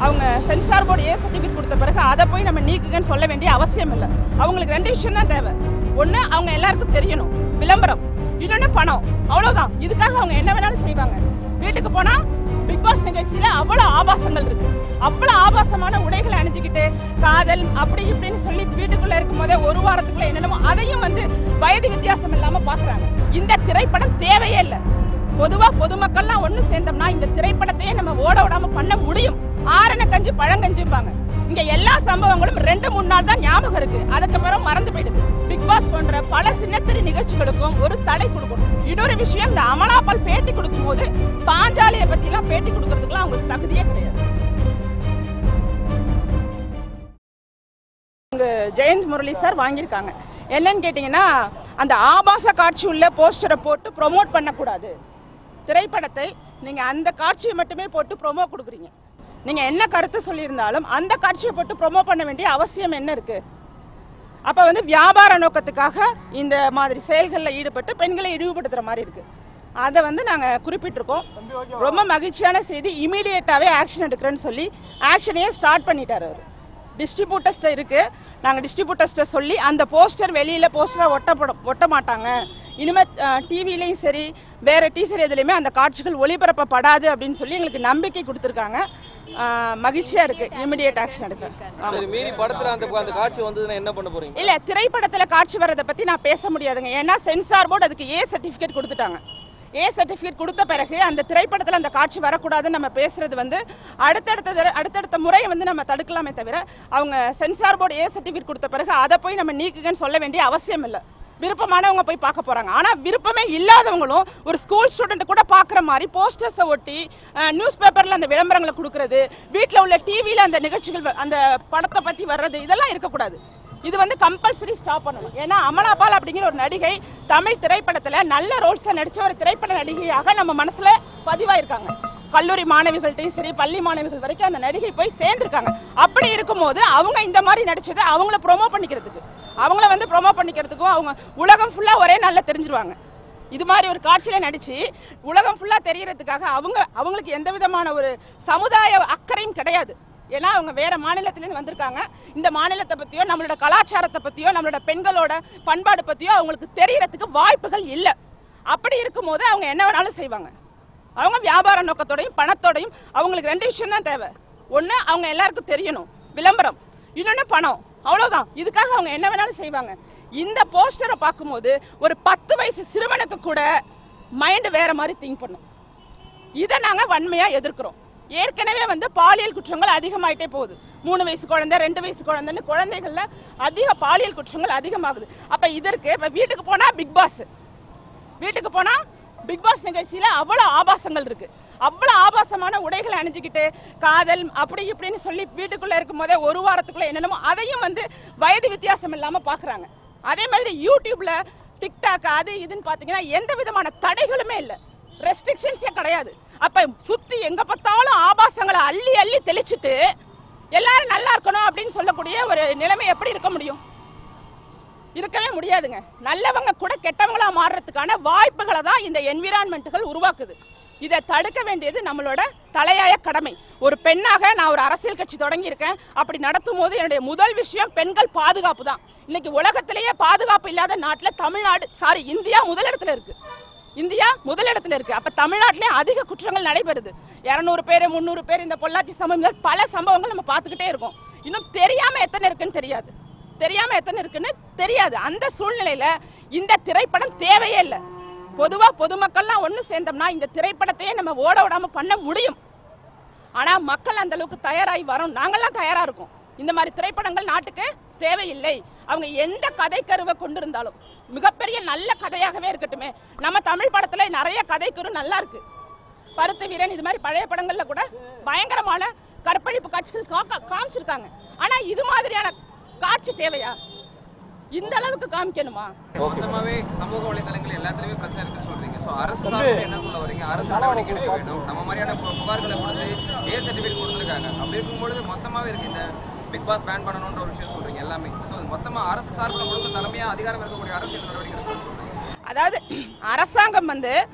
அவங்க censor board A certificate கொடுத்த பிறகு அதை போய் நம்ம நீக்குங்கன்னு சொல்ல வேண்டிய அவசியம் இல்லை அவங்களுக்கு ரெண்டு விஷயம் தான் தேவை ஒன்று அவங்க எல்லாருக்கும் தெரியணும் விளம்பரம் இன்னொன்று பணம் அவ்வளோதான் இதுக்காக அவங்க என்ன வேணாலும் செய்வாங்க வீட்டுக்கு போனா பிக் பாஸ் நிகழ்ச்சியில அவ்வளோ ஆபாசங்கள் இருக்கு அவ்வளோ ஆபாசமான உடைகளை அணிஞ்சுக்கிட்டு காதல் அப்படி இப்படின்னு சொல்லி வீட்டுக்குள்ள இருக்கும் போதே ஒரு வாரத்துக்குள்ள என்னென்னமோ அதையும் வந்து வயது வித்தியாசம் இல்லாம பாக்குறாங்க இந்த திரைப்படம் தேவையே இல்லை பொதுவா பொதுமக்கள்லாம் ஒண்ணு சேர்ந்தோம்னா இந்த திரைப்படத்தையே நம்ம ஓட விடாம பண்ண முடியும் ஆரண கஞ்சி பழங்கஞ்சும்பாங்க இங்க எல்லா சம்பவங்களும் ரெண்டு மூணு நாள் தான் ஞாபகம் இருக்கு அதுக்கப்புறம் மறந்து போயிடுது பிக் பாஸ் போன்ற பல சின்னத்திரை நிகழ்ச்சிகளுக்கும் ஒரு தடை கொடுக்கணும் இன்னொரு விஷயம் இந்த அமலாபால் பேட்டி கொடுக்கும் போது பாஞ்சாலியை பத்தி எல்லாம் பேட்டி கொடுக்கறதுக்குலாம் அவங்களுக்கு தகுதியே கிடையாது இங்க ஜெயந்த் முரளி சார் வாங்கியிருக்காங்க என்னன்னு கேட்டிங்கன்னா அந்த ஆபாச காட்சி உள்ள போஸ்டரை போட்டு ப்ரோமோட் பண்ணக்கூடாது திரைப்படத்தை நீங்கள் அந்த காட்சியை மட்டுமே போட்டு ப்ரோமோ கொடுக்குறீங்க நீங்கள் என்ன கருத்து சொல்லியிருந்தாலும் அந்த காட்சியை போட்டு ப்ரோமோ பண்ண வேண்டிய அவசியம் என்ன இருக்குது அப்போ வந்து வியாபார நோக்கத்துக்காக இந்த மாதிரி செயல்களில் ஈடுபட்டு பெண்களை இழிவுபடுத்துகிற மாதிரி இருக்குது அதை வந்து நாங்கள் குறிப்பிட்டிருக்கோம் ரொம்ப மகிழ்ச்சியான செய்தி இமீடியட்டாகவே ஆக்ஷன் எடுக்கிறேன்னு சொல்லி ஆக்ஷனையே ஸ்டார்ட் பண்ணிட்டார் அவர் டிஸ்ட்ரிபியூட்டர்ஸ்ட்ட இருக்கு நாங்கள் டிஸ்ட்ரிபியூட்டர்ஸ்ட்ட சொல்லி அந்த போஸ்டர் வெளியில் போஸ்டரை ஒட்டப்பட ஒட்ட மாட்டாங்க இனிமேல் டிவிலையும் சரி வேற டீசர் எதுலையுமே அந்த காட்சிகள் ஒளிபரப்பப்படாது அப்படின்னு சொல்லி எங்களுக்கு நம்பிக்கை கொடுத்துருக்காங்க அஹ், மகிழ்ச்சியா இருக்கு இமிடியேட் ஆக்ஷன் எடுக்க ஆமா. சரி மீறி படத்துல அந்த அந்த காட்சி வந்ததுன்னா என்ன பண்ண போறீங்க இல்ல திரைப்படத்துல காட்சி வர்றதை பத்தி நான் பேச முடியாதுங்க ஏன்னா சென்சார் போர்டு அதுக்கு ஏ சர்டிபிகேட் கொடுத்துட்டாங்க ஏ சர்டிபிகேட் கொடுத்த பிறகு அந்த திரைப்படத்துல அந்த காட்சி வரக்கூடாதுன்னு நம்ம பேசுறது வந்து அடுத்தடுத்த தர- அடுத்தடுத்த முறை வந்து நம்ம தடுக்கலாமே தவிர அவங்க சென்சார் போர்டு ஏ சர்டிபிகேட் கொடுத்த பிறகு அதை போய் நம்ம நீக்குங்கன்னு சொல்ல வேண்டிய அவசியம் இல்லை விருப்பமானவங்க போய் பார்க்க போறாங்க ஆனா விருப்பமே இல்லாதவங்களும் ஒரு ஸ்கூல் ஸ்டூடெண்ட் கூட பார்க்குற மாதிரி போஸ்டர்ஸை ஒட்டி நியூஸ் பேப்பர்ல அந்த விளம்பரங்களை கொடுக்கறது வீட்டில் உள்ள டிவியில அந்த நிகழ்ச்சிகள் வ- அந்த படத்தை பத்தி வர்றது இதெல்லாம் இருக்கக்கூடாது இது வந்து கம்பல்சரி ஸ்டாப் பண்ணணும் ஏன்னா அமலாபால் அப்படிங்கிற ஒரு நடிகை தமிழ் திரைப்படத்துல நல்ல ரோல்ஸை நடிச்ச ஒரு திரைப்பட நடிகையாக நம்ம மனசுல பதிவாயிருக்காங்க கல்லூரி மாணவிகள்ட்டையும் சரி பள்ளி மாணவிகள் வரைக்கும் அந்த நடிகை போய் சேர்ந்திருக்காங்க அப்படி இருக்கும்போது அவங்க இந்த மாதிரி நடிச்சதை அவங்கள ப்ரோமோ பண்ணிக்கிறதுக்கு அவங்கள வந்து ப்ரோமோ பண்ணிக்கிறதுக்கும் அவங்க உலகம் ஃபுல்லா ஒரே நாள்ல தெரிஞ்சிருவாங்க இது மாதிரி ஒரு காட்சியில நடிச்சு உலகம் ஃபுல்லா தெரியறதுக்காக அவங்க அவங்களுக்கு எந்த விதமான ஒரு சமுதாய அக்கறையும் கிடையாது ஏன்னா அவங்க வேற மாநிலத்திலேருந்து வந்திருக்காங்க இந்த மாநிலத்தை பத்தியோ நம்மளோட கலாச்சாரத்தை பத்தியோ நம்மளோட பெண்களோட பண்பாடு பத்தியோ அவங்களுக்கு தெரியறதுக்கு வாய்ப்புகள் இல்லை அப்படி இருக்கும்போது அவங்க என்ன வேணாலும் செய்வாங்க அவங்க வியாபார நோக்கத்தோடையும் பணத்தோடையும் அவங்களுக்கு ரெண்டு விஷயம் தான் தேவை ஒன்று அவங்க எல்லாருக்கும் தெரியணும் விளம்பரம் இன்னொன்று பணம் அவ்வளோதான் இதுக்காக அவங்க என்ன வேணாலும் செய்வாங்க இந்த போஸ்டரை பார்க்கும்போது ஒரு பத்து வயசு சிறுவனுக்கு கூட மைண்டு வேற மாதிரி திங்க் பண்ணும் இதை நாங்க வன்மையா எதிர்க்கிறோம் ஏற்கனவே வந்து பாலியல் குற்றங்கள் அதிகமாயிட்டே போகுது மூணு வயசு குழந்தை ரெண்டு வயசு குழந்தைன்னு குழந்தைகள்ல அதிக பாலியல் குற்றங்கள் அதிகமாகுது அப்ப இதற்கு இப்ப வீட்டுக்கு போனா பிக் பாஸ் வீட்டுக்கு போனா பிக் பாஸ் நிகழ்ச்சியில அவ்வளவு ஆபாசங்கள் இருக்கு அவ்வளவு ஆபாசமான உடைகளை அணிஞ்சுக்கிட்டு காதல் அப்படி இப்படின்னு சொல்லி வீட்டுக்குள்ள இருக்கும் போதே ஒரு வாரத்துக்குள்ள என்னென்னமோ அதையும் வந்து வயது வித்தியாசம் இல்லாம பாக்குறாங்க அதே மாதிரி யூடியூப்ல டிக்டாக் அது இதுன்னு பாத்தீங்கன்னா எந்த விதமான தடைகளுமே இல்லை ரெஸ்ட்ரிக்ஷன்ஸே கிடையாது அப்ப சுத்தி எங்க பார்த்தாலும் ஆபாசங்களை அள்ளி அள்ளி தெளிச்சிட்டு எல்லாரும் நல்லா இருக்கணும் அப்படின்னு சொல்லக்கூடிய ஒரு நிலைமை எப்படி இருக்க முடியும் இருக்கவே முடியாதுங்க நல்லவங்க கூட கெட்டவங்களா மாறுறதுக்கான வாய்ப்புகளை தான் இந்த என்விரான்மெண்ட்டுகள் உருவாக்குது இதை தடுக்க வேண்டியது நம்மளோட தலையாய கடமை ஒரு பெண்ணாக நான் ஒரு அரசியல் கட்சி தொடங்கியிருக்கேன் அப்படி நடத்தும் போது என்னுடைய முதல் விஷயம் பெண்கள் பாதுகாப்பு தான் இன்னைக்கு உலகத்திலேயே பாதுகாப்பு இல்லாத நாட்டில் தமிழ்நாடு சாரி இந்தியா முதலிடத்துல இருக்கு இந்தியா முதலிடத்துல இருக்கு அப்ப தமிழ்நாட்டிலே அதிக குற்றங்கள் நடைபெறுது இருநூறு பேர் முந்நூறு பேர் இந்த பொள்ளாச்சி சம்பவங்கள் பல சம்பவங்கள் நம்ம பார்த்துக்கிட்டே இருக்கோம் இன்னும் தெரியாம எத்தனை இருக்குன்னு தெரியாது தெரியாம எத்தனை இருக்குன்னு தெரியாது அந்த சூழ்நிலையில இந்த திரைப்படம் தேவையே இல்லை பொதுவா பொதுமக்கள்லாம் ஒண்ணு சேர்ந்தோம்னா இந்த திரைப்படத்தையே நம்ம ஓட விடாம பண்ண முடியும் ஆனா மக்கள் அந்த அளவுக்கு தயாராகி வரோம் நாங்கெல்லாம் தயாரா இருக்கோம் இந்த மாதிரி திரைப்படங்கள் நாட்டுக்கு தேவையில்லை அவங்க எந்த கதை கருவை கொண்டிருந்தாலும் மிகப்பெரிய நல்ல கதையாகவே இருக்கட்டுமே நம்ம தமிழ் படத்துல நிறைய கதைக்கரு நல்லா இருக்கு பருத்து வீரன் இது மாதிரி பழைய படங்கள்ல கூட பயங்கரமான கற்பழிப்பு காட்சிகள் கா- காமிச்சிருக்காங்க ஆனா இது மாதிரியான காட்சி தேவையா இந்த அளவுக்கு காமிக்கணுமா மொத்தமாவே சமூக வலைதளங்கள் எல்லாத்துலயுமே பிரச்சனை இருக்குன்னு சொல்றீங்க சோ அரசு சார்பில் என்ன சொல்ல வரீங்க அரசு நடவடிக்கை எடுக்க வேண்டும் நம்ம மாதிரியான பு- புகார்களை கொடுத்து ஏ சர்டிபிகேட் கொடுத்துருக்காங்க அப்படி இருக்கும்பொழுது மொத்தமாவே இருக்கு இந்த பிக் பாஸ் பேன் பண்ணணும்ன்ற ஒரு விஷயம் சொல்றீங்க எல்லாமே சோ மொத்தமா அரசு சார்பில் முழுக்க தலைமையா அதிகாரம் இருக்கக்கூடிய அரசு இந்த நடவடிக்கை எடுக்கணும்னு சொல்றீங்க அதாவது அரசாங்கம் வந்து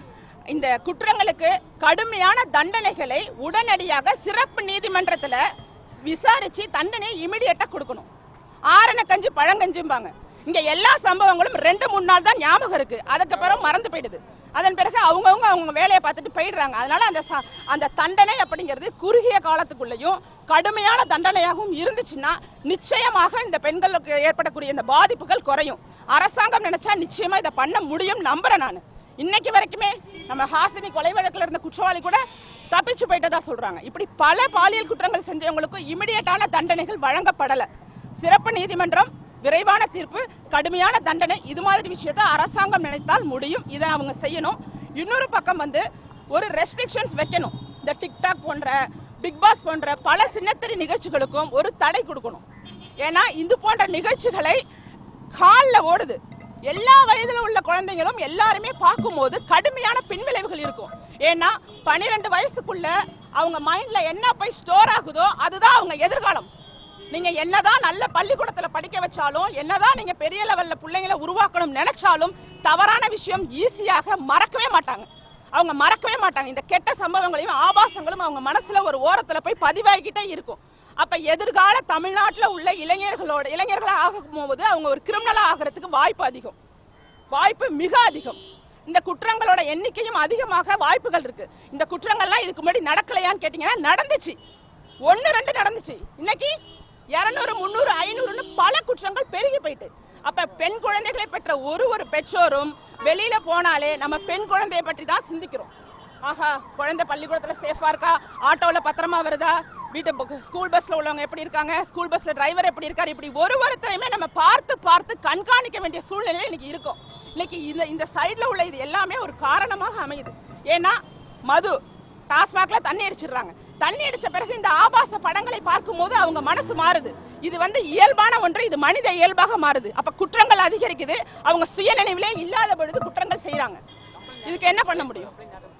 இந்த குற்றங்களுக்கு கடுமையான தண்டனைகளை உடனடியாக சிறப்பு நீதிமன்றத்துல விசாரிச்சு தண்டனை இமிடியேட்டா கொடுக்கணும் ஆரண கஞ்சி பழங்கஞ்சும்பாங்க இங்க எல்லா சம்பவங்களும் ரெண்டு மூணு நாள் தான் ஞாபகம் இருக்கு அதுக்கப்புறம் மறந்து போயிடுது அதன் பிறகு அவங்கவுங்க அவங்க வேலையை பார்த்துட்டு போயிடுறாங்க அதனால அந்த ச- அந்த தண்டனை அப்படிங்கிறது குறுகிய காலத்துக்குள்ளேயும் கடுமையான தண்டனையாகவும் இருந்துச்சுன்னா நிச்சயமாக இந்த பெண்களுக்கு ஏற்படக்கூடிய இந்த பாதிப்புகள் குறையும் அரசாங்கம் நினைச்சா நிச்சயமா இதை பண்ண முடியும் நம்புறேன் நான் இன்னைக்கு வரைக்குமே நம்ம ஹாசினி கொலை வழக்குல இருந்த குற்றவாளி கூட தப்பிச்சு போயிட்டதா சொல்றாங்க இப்படி பல பாலியல் குற்றங்கள் செஞ்சவங்களுக்கும் இமிடியேட்டான தண்டனைகள் வழங்கப்படல சிறப்பு நீதிமன்றம் விரைவான தீர்ப்பு கடுமையான தண்டனை இது மாதிரி விஷயத்தை அரசாங்கம் நினைத்தால் முடியும் இதை அவங்க செய்யணும் இன்னொரு பக்கம் வந்து ஒரு ரெஸ்ட்ரிக்ஷன்ஸ் வைக்கணும் இந்த டிக்டாக் போன்ற பிக் பாஸ் போன்ற பல சின்னத்திரை நிகழ்ச்சிகளுக்கும் ஒரு தடை கொடுக்கணும் ஏன்னா இது போன்ற நிகழ்ச்சிகளை காலில் ஓடுது எல்லா வயதுல உள்ள குழந்தைங்களும் எல்லாருமே பார்க்கும்போது கடுமையான பின்விளைவுகள் இருக்கும் ஏன்னா பன்னிரெண்டு வயசுக்குள்ள அவங்க மைண்ட்ல என்ன போய் ஸ்டோர் ஆகுதோ அதுதான் அவங்க எதிர்காலம் நீங்க என்னதான் நல்ல பள்ளிக்கூடத்துல படிக்க வச்சாலும் என்னதான் நீங்க பெரிய லெவல்ல பிள்ளைங்களை உருவாக்கணும் நினைச்சாலும் தவறான விஷயம் ஈஸியாக மறக்கவே மாட்டாங்க அவங்க மறக்கவே மாட்டாங்க இந்த கெட்ட சம்பவங்களையும் ஆபாசங்களும் அவங்க மனசுல ஒரு ஓரத்துல போய் பதிவாகிக்கிட்டே இருக்கும் அப்ப எதிர்கால தமிழ்நாட்டுல உள்ள இளைஞர்களோட இளைஞர்களா ஆகும்போது அவங்க ஒரு கிரிமினலா ஆகிறதுக்கு வாய்ப்பு அதிகம் வாய்ப்பு மிக அதிகம் இந்த குற்றங்களோட எண்ணிக்கையும் அதிகமாக வாய்ப்புகள் இருக்கு இந்த குற்றங்கள்லாம் இதுக்கு முன்னாடி நடக்கலையான்னு கேட்டீங்கன்னா நடந்துச்சு ஒன்னு ரெண்டு நடந்துச்சு இன்னைக்கு இருநூறு முந்நூறு ஐநூறுன்னு பல குற்றங்கள் பெருகி போயிட்டு அப்ப பெண் குழந்தைகளை பெற்ற ஒரு ஒரு பெற்றோரும் வெளியில போனாலே நம்ம பெண் குழந்தையை பற்றி தான் சிந்திக்கிறோம் ஆஹா குழந்தை பள்ளிக்கூடத்துல சேஃபா இருக்கா ஆட்டோல பத்திரமா வருதா வீட்டு பக்க- ஸ்கூல் பஸ்ல உள்ளவங்க எப்படி இருக்காங்க ஸ்கூல் பஸ்ல டிரைவர் எப்படி இருக்காரு இப்படி ஒரு ஒருத்தரையுமே நம்ம பார்த்து பார்த்து கண்காணிக்க வேண்டிய சூழ்நிலை இன்னைக்கு இருக்கும் இன்னைக்கு இந்த இந்த சைடுல உள்ள இது எல்லாமே ஒரு காரணமாக அமையுது ஏன்னா மது டாஸ்மாக்ல தண்ணி அடிச்சிடுறாங்க தண்ணி அடிச்ச பிறகு இந்த ஆபாச படங்களை பார்க்கும்போது அவங்க மனசு மாறுது இது வந்து இயல்பான ஒன்று இது மனித இயல்பாக மாறுது அப்ப குற்றங்கள் அதிகரிக்குது அவங்க சுயநினைவிலே இல்லாத பொழுது குற்றங்கள் செய்யறாங்க இதுக்கு என்ன பண்ண முடியும்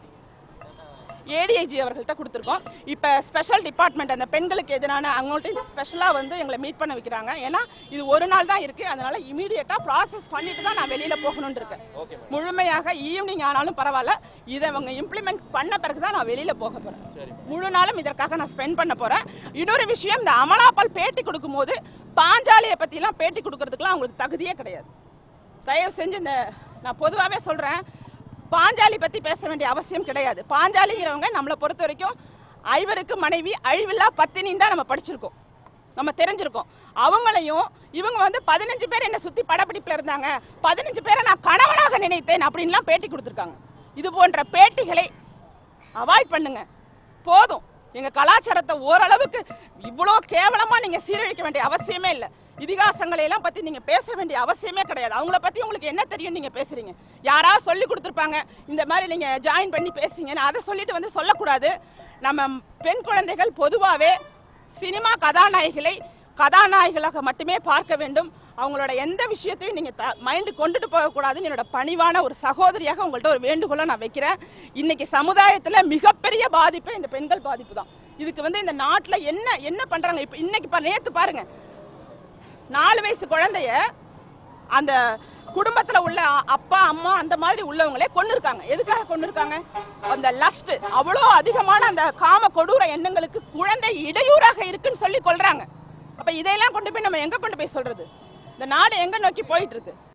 ஏடிஐஜி அவர்கள்ட்ட கொடுத்துருக்கோம் இப்போ ஸ்பெஷல் டிபார்ட்மெண்ட் அந்த பெண்களுக்கு எதிரான அவங்கள்ட்ட ஸ்பெஷலாக வந்து எங்களை மீட் பண்ண வைக்கிறாங்க ஏன்னா இது ஒரு நாள் தான் இருக்கு அதனால இமீடியட்டாக ப்ராசஸ் பண்ணிட்டு தான் நான் வெளியில போகணும்னு இருக்கேன் முழுமையாக ஈவினிங் ஆனாலும் பரவாயில்ல இதை அவங்க இம்ப்ளிமெண்ட் பண்ண பிறகு தான் நான் வெளியில போக போறேன் முழு நாளும் இதற்காக நான் ஸ்பெண்ட் பண்ண போறேன் இன்னொரு விஷயம் இந்த அமலாபால் பேட்டி கொடுக்கும்போது பாஞ்சாலியை பற்றிலாம் பேட்டி கொடுக்கறதுக்குலாம் அவங்களுக்கு தகுதியே கிடையாது தயவு செஞ்சு இந்த நான் பொதுவாகவே சொல்றேன் பாஞ்சாலி பத்தி பேச வேண்டிய அவசியம் கிடையாது பாஞ்சாலிங்கிறவங்க நம்மளை பொறுத்த வரைக்கும் ஐவருக்கு மனைவி அழிவில்லா பத்தினின்னு தான் நம்ம படிச்சிருக்கோம் நம்ம தெரிஞ்சிருக்கோம் அவங்களையும் இவங்க வந்து பதினஞ்சு பேர் என்ன சுத்தி படப்பிடிப்புல இருந்தாங்க பதினஞ்சு பேரை நான் கணவனாக நினைத்தேன் அப்படின்லாம் பேட்டி கொடுத்துருக்காங்க இது போன்ற பேட்டிகளை அவாய்ட் பண்ணுங்க போதும் எங்க கலாச்சாரத்தை ஓரளவுக்கு இவ்வளோ கேவலமா நீங்க சீரழிக்க வேண்டிய அவசியமே இல்லை இதிகாசங்களை எல்லாம் பத்தி நீங்க பேச வேண்டிய அவசியமே கிடையாது அவங்கள பத்தி உங்களுக்கு என்ன தெரியும் நீங்க பேசுறீங்க யாராவது சொல்லி கொடுத்துருப்பாங்க இந்த மாதிரி நீங்க ஜாயின் பண்ணி பேசுங்கன்னு அதை சொல்லிட்டு வந்து சொல்லக்கூடாது நம்ம பெண் குழந்தைகள் பொதுவாகவே சினிமா கதாநாயகிகளை கதாநாயகிகளாக மட்டுமே பார்க்க வேண்டும் அவங்களோட எந்த விஷயத்தையும் நீங்க மைண்டு கொண்டுட்டு போகக்கூடாதுன்னு என்னோட பணிவான ஒரு சகோதரியாக உங்கள்ட்ட ஒரு வேண்டுகோளை நான் வைக்கிறேன் இன்னைக்கு சமுதாயத்துல மிகப்பெரிய பாதிப்பு இந்த பெண்கள் பாதிப்பு தான் இதுக்கு வந்து இந்த நாட்டுல என்ன என்ன பண்றாங்க இப்ப இன்னைக்கு பா- நேத்து பாருங்க நாலு வயசு குழந்தைய அந்த குடும்பத்துல உள்ள அ- அப்பா அம்மா அந்த மாதிரி உள்ளவங்களே கொண்டு இருக்காங்க எதுக்காக கொண்டு இருக்காங்க அந்த லஸ்ட் அவ்வளோ அதிகமான அந்த காம கொடூர எண்ணங்களுக்கு குழந்தை இடையூறாக இருக்குன்னு சொல்லி கொள்றாங்க அப்ப இதையெல்லாம் கொண்டு போய் நம்ம எங்க கொண்டு போய் சொல்றது இந்த நாடு எங்க நோக்கி போயிட்டு இருக்கு